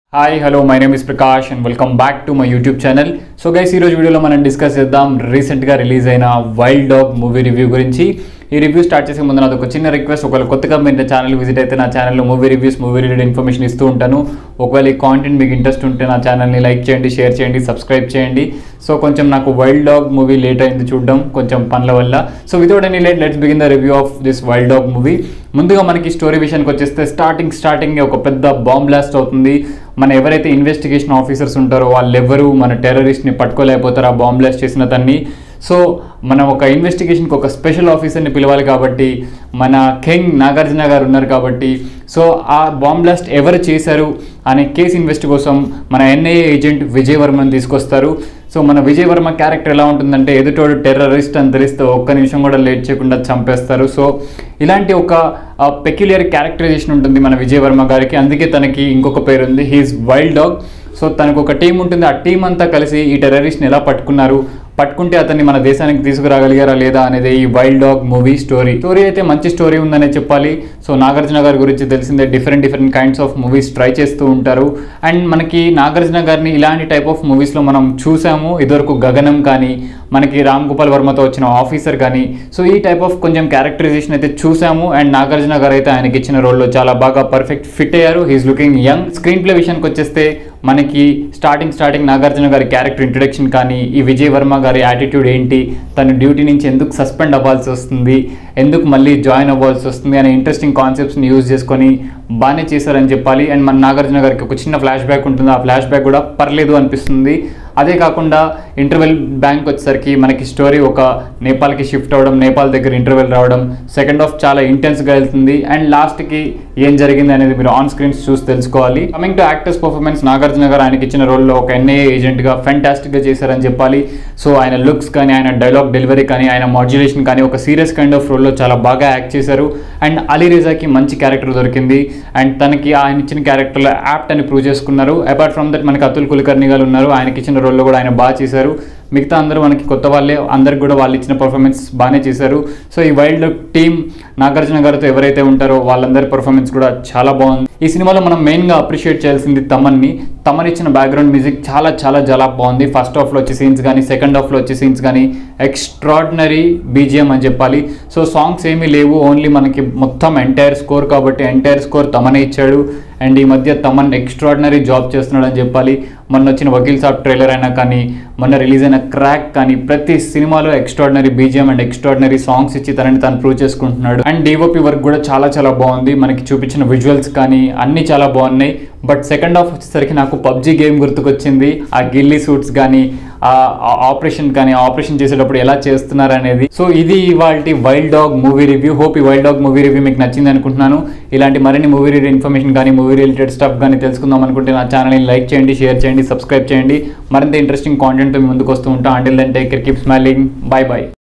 hi hello my name is Prakash and welcome back to my YouTube channel so guys ఈరోజు వీడియోలో మనం discuss చేద్దాం రీసెంట్గా రిలీజ్ అయిన వైల్డ్ డాగ్ మూవీ రివ్యూ గురించి ఈ రివ్యూ స్టార్ట్ చేసే ముందు నాది ఒక చిన్న రిక్వెస్ట్ ఒకవేళ కొత్తగా మీరు నా ఛానల్ విజిట్ అయితే నా ఛానల్లో movie reviews movie related information ఇస్తూ ఉంటాను ఒకవేళ ఈ కాంటెంట్ మీకు ఇంట్రెస్ట్ ఉంటే నా ఛానల్ని లైక్ చేయండి షేర్ చేయండి సబ్స్క్రైబ్ చేయండి సో కొంచెం నాకు వైల్డ్ డాగ్ మూవీ లేట్ అయింది చూడడం కొంచెం పనుల వల్ల so without any late let's begin the review of this wild dog movie ముందుగా మనకి స్టోరీ విషయానికి వచ్చేస్తే స్టార్టింగ్ స్టార్టింగ్ ఒక పెద్ద బాంబ్ బ్లాస్ట్ అవుతుంది మన ఎవరైతే ఇన్వెస్టిగేషన్ ఆఫీసర్స్ ఉంటారో వాళ్ళెవ్వరూ మన టెర్రరిస్ట్ని పట్టుకోలేకపోతారు ఆ బాంబ్ బ్లాస్ట్ చేసిన తన్ని సో మనం ఒక ఇన్వెస్టిగేషన్కి ఒక స్పెషల్ ఆఫీసర్ని పిలవాలి కాబట్టి మన కింగ్ నాగార్జున గారు ఉన్నారు కాబట్టి సో ఆ బాంబ్ బ్లాస్ట్ ఎవరు చేశారు అనే కేసు ఇన్వెస్ట్ కోసం మన ఎన్ఐఏ ఏజెంట్ విజయ్ వర్మని తీసుకొస్తారు సో మన విజయ్ వర్మ క్యారెక్టర్ ఎలా ఉంటుందంటే ఎదుటోడు టెర్రరిస్ట్ అని తెలిస్తే ఒక్క నిమిషం కూడా లేట్ చేయకుండా చంపేస్తారు సో ఇలాంటి ఒక పెక్యులియర్ క్యారెక్టరైజేషన్ ఉంటుంది మన విజయ్ వర్మ గారికి అందుకే తనకి ఇంకొక పేరు ఉంది హీఈస్ వైల్డ్ డాగ్ సో తనకు ఒక టీం ఉంటుంది ఆ టీం అంతా కలిసి ఈ టెర్రరిస్ట్ని ఎలా పట్టుకున్నారు పట్టుకుంటే అతన్ని మన దేశానికి తీసుకురాగలిగారా లేదా అనేది ఈ wild dog movie story story అయితే మంచి స్టోరీ ఉందనే చెప్పాలి సో నాగార్జున గారి గురించి తెలిసిందే different different kinds of movies try చేస్తూ ఉంటారు అండ్ మనకి నాగార్జున గారిని ఇలాంటి టైప్ ఆఫ్ మూవీస్లో మనం చూసాము ఇదివరకు గగనం కానీ మనకి రామ్ గోపాల్ వర్మతో వచ్చిన ఆఫీసర్ కానీ సో ఈ టైప్ ఆఫ్ కొంచెం క్యారెక్టరైజేషన్ అయితే చూసాము అండ్ నాగార్జున గారు అయితే ఆయనకి ఇచ్చిన రోల్లో చాలా బాగా పర్ఫెక్ట్ ఫిట్ అయ్యారు he's looking young screenplay విషయానికి వచ్చేస్తే మనకి స్టార్టింగ్ స్టార్టింగ్ నాగార్జున గారి క్యారెక్టర్ ఇంట్రడక్షన్ కానీ ఈ విజయ్ వర్మ గారి యాటిట్యూడ్ ఏంటి తను డ్యూటీ నుంచి ఎందుకు సస్పెండ్ అవ్వాల్సి వస్తుంది ఎందుకు మళ్ళీ జాయిన్ అవ్వాల్సి వస్తుంది అనే ఇంట్రెస్టింగ్ కాన్సెప్ట్స్ని యూజ్ చేసుకొని బాగానే చేశారని చెప్పాలి అండ్ మన నాగార్జున గారికి ఒక చిన్న ఫ్లాష్ బ్యాక్ ఉంటుంది ఆ ఫ్లాష్ బ్యాక్ కూడా పర్లేదు అనిపిస్తుంది అదే కాకుండా ఇంటర్వెల్ బ్యాంక్ వచ్చేసరికి మనకి స్టోరీ ఒక నేపాల్కి షిఫ్ట్ అవ్వడం నేపాల్ దగ్గర ఇంటర్వెల్ రావడం సెకండ్ హాఫ్ చాలా ఇంటెన్స్గా వెళ్తుంది అండ్ లాస్ట్కి ఏం జరిగింది అనేది మీరు ఆన్ స్క్రీన్స్ చూసి తెలుసుకోవాలి coming to actors performance Nagarjuna garu ఆయనకి ఇచ్చిన రోల్లో ఒక ఎన్ఐఏ ఏజెంట్గా ఫెంటాస్టిక్గా చేశారని చెప్పాలి సో ఆయన లుక్స్ కానీ ఆయన డైలాగ్ డెలివరీ కానీ ఆయన మాడ్యులేషన్ కానీ ఒక సీరియస్ కైండ్ ఆఫ్ రోల్లో చాలా బాగా యాక్ట్ చేశారు అండ్ అలీ రిజాకి మంచి క్యారెక్టర్ దొరికింది అండ్ తనకి ఆయన ఇచ్చిన క్యారెక్టర్లో యాప్ట్ అని ప్రూవ్ చేసుకున్నారు అపార్ట్ ఫ్రమ్ దట్ మనకి అతుల్ కులకర్ణి గారు ఉన్నారు ఆయనకి ఇచ్చిన రోల్లో కూడా ఆయన బాగా చేశారు మిగతా అందరూ మనకి కొత్త వాళ్ళే అందరికి కూడా వాళ్ళు ఇచ్చిన పర్ఫార్మెన్స్ బాగానే చేశారు సో ఈ వైల్డ్ టీమ్ నాగార్జున గారితో ఎవరైతే ఉంటారో వాళ్ళందరి పర్ఫార్మెన్స్ కూడా చాలా బాగుంది ఈ సినిమాలో మనం మెయిన్గా అప్రిషియేట్ చేయాల్సింది తమన్ని తమన్ ఇచ్చిన బ్యాక్గ్రౌండ్ మ్యూజిక్ చాలా చాలా చాలా బాగుంది ఫస్ట్ హాఫ్లో వచ్చే సీన్స్ కానీ సెకండ్ హాఫ్లో వచ్చే సీన్స్ కానీ ఎక్స్ట్రాడినరీ బీజిఎం అని చెప్పాలి సో సాంగ్స్ ఏమీ లేవు ఓన్లీ మనకి మొత్తం ఎంటైర్ స్కోర్ కాబట్టి ఎంటైర్ స్కోర్ తమనే ఇచ్చాడు అండ్ ఈ మధ్య తమన్ ఎక్స్ట్రాడినరీ జాబ్ చేస్తున్నాడు అని చెప్పాలి మొన్న వచ్చిన వకీల్ సాబ్ ట్రైలర్ అయినా కానీ మొన్న రిలీజ్ అయిన క్రాక్ కానీ ప్రతి సినిమాలో extraordinary BGM and extraordinary songs ఇచ్చి తనని తను ప్రూవ్ చేసుకుంటున్నాడు అండ్ డిఓపి వర్క్ కూడా చాలా చాలా బాగుంది మనకి చూపించిన విజువల్స్ కానీ అన్నీ చాలా బాగున్నాయి బట్ సెకండ్ హాఫ్ వచ్చేసరికి నాకు పబ్జీ గేమ్ గుర్తుకొచ్చింది ఆ గిల్లీ సూట్స్ కానీ ఆ ఆపరేషన్ కానీ ఆపరేషన్ చేసేటప్పుడు ఎలా చేస్తున్నారు అనేది సో ఇది ఇవాళ wild dog movie review hope ఈ వైల్డ్ డాగ్ మూవీ రివ్యూ మీకు నచ్చింది అనుకుంటున్నాను ఇలాంటి మరిన్ని మూవీ రివ్యూ ఇన్ఫర్మేషన్ కానీ మూవీ రిలేటెడ్ స్టఫ్ కానీ తెలుసుకుందాం అనుకుంటే నా ఛానల్ని లైక్ చేయండి షేర్ చేయండి సబ్స్క్రైబ్ చేయండి మరింత ఇంట్రెస్టింగ్ కాంటెంట్ ముందుకు వస్తూ ఉంటాం until then take care keep smiling bye by